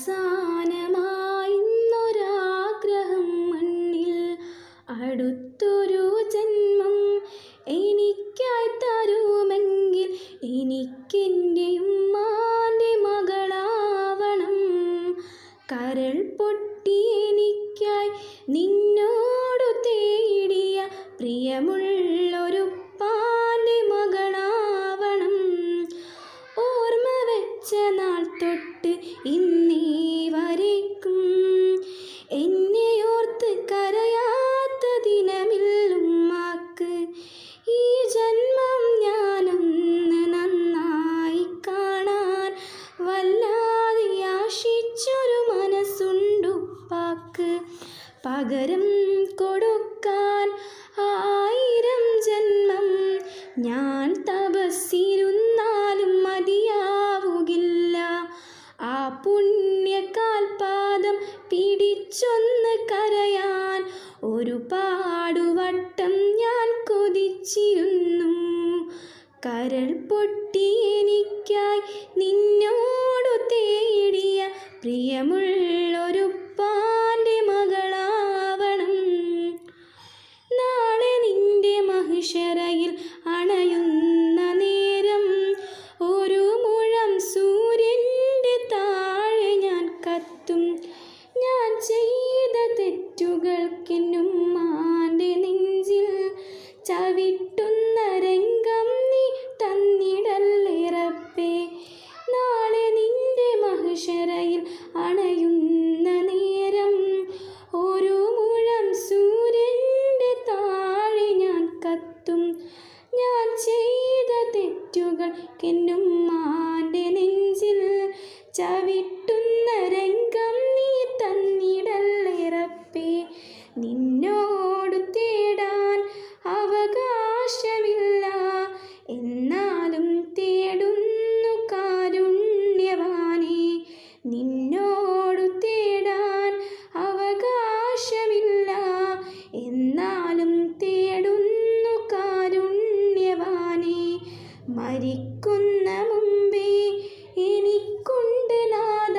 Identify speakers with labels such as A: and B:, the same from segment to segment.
A: അവസാനമായിന്നൊരാഗ്രഹം മണ്ണിൽ അടുത്തൊരു ജന്മം എനിക്കായി തരുമെങ്കിൽ എനിക്കെൻ്റെ ഉമ്മാൻ്റെ മകളാവണം കരൾ പൊട്ടി എനിക്കായി നിന്നോടു തേടിയ പ്രിയമുള്ളൊരു പാൻ്റെ മകളാവണം ഓർമ്മ വെച്ച നാൾ തൊട്ട് ഇന്നേ വരേക്കും എന്നെ ഓർത്ത് കരയാത്ത ദിനമില്ലുമ്മാക്ക് ഈ ജന്മം ഞാനൊന്ന് നന്നായി കാണാൻ വല്ലാതെ ആശിച്ചൊരു മനസ്സുണ്ടുപ്പാക്ക് പകരം കൊടുക്കാൻ ആയിരം ജന്മം ഞാൻ തപസ്സിരുന്നാലും മതിയാവുകില്ല ആ പുണ്യകാൽപാദം പിടിച്ചൊന്ന് കരയാൻ ഒരുപാടു വട്ടം ഞാൻ കൊതിച്ചിരുന്നു കരൾ പൊട്ടി എനിക്കായി നിന്നോടു തേടിയ പ്രിയമുള്ളൊരു പാൻ്റെ മകളാവണം നാളെ നിന്റെ മഹിഷറയിൽ അണയുന്ന നേരം ഒരു മുഴം സൂര്യൻ്റെ താഴെ ഞാൻ കത്തും ഞാൻ ചെയ്ത തെറ്റുകൾക്കെന്നുമ്മാൻ്റെ നെഞ്ചിൽ ചവിട്ടുന്ന രംഗം നീ തന്നിടല്ലിറപ്പേ നാളെ നിന്റെ മഹിഷറയിൽ അണയുന്ന നേരം ഒരു മുഴം സൂര്യൻ്റെ താഴെ ഞാൻ കത്തും ഞാൻ ചെയ്ത തെറ്റുകൾക്കെന്നുമ്മാൻ്റെ നെഞ്ചിൽ ചവിട്ടുന്ന രംഗം നീ തന്നിടല്ലിറപ്പേ നിന്നോടു തേടാൻ അവകാശമില്ല എന്നാലും തേടുന്നു കാരുണ്യവാനേ നിന്നോടു തേടാൻ അവകാശമില്ല എന്നാലും തേടുന്നു കാരുണ്യവാനേ മരിക്കുന്ന മുമ്പേ എനിക്കുണ്ട് നാദ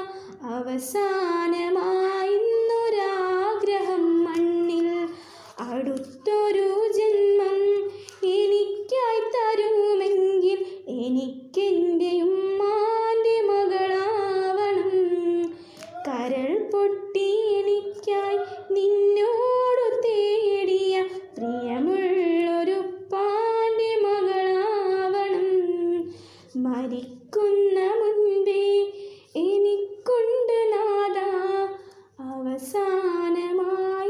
A: അവസാനമായിന്നൊരാഗ്രഹം മണ്ണിൽ അടുത്തൊരു ജന്മം എനിക്കായി തരുമെങ്കിൽ എനിക്കെൻ്റെ ഉമ്മാൻ്റെ മകളാവണം കരൾ പൊട്ടി എനിക്കായി നിന്നോടു തേടിയ പ്രിയമുള്ളൊരു പാൻ്റെ മകളാവണം മരിക്കുന്ന മുൻപേ എനിക്കുണ്ട് നാദ അവസാനമായി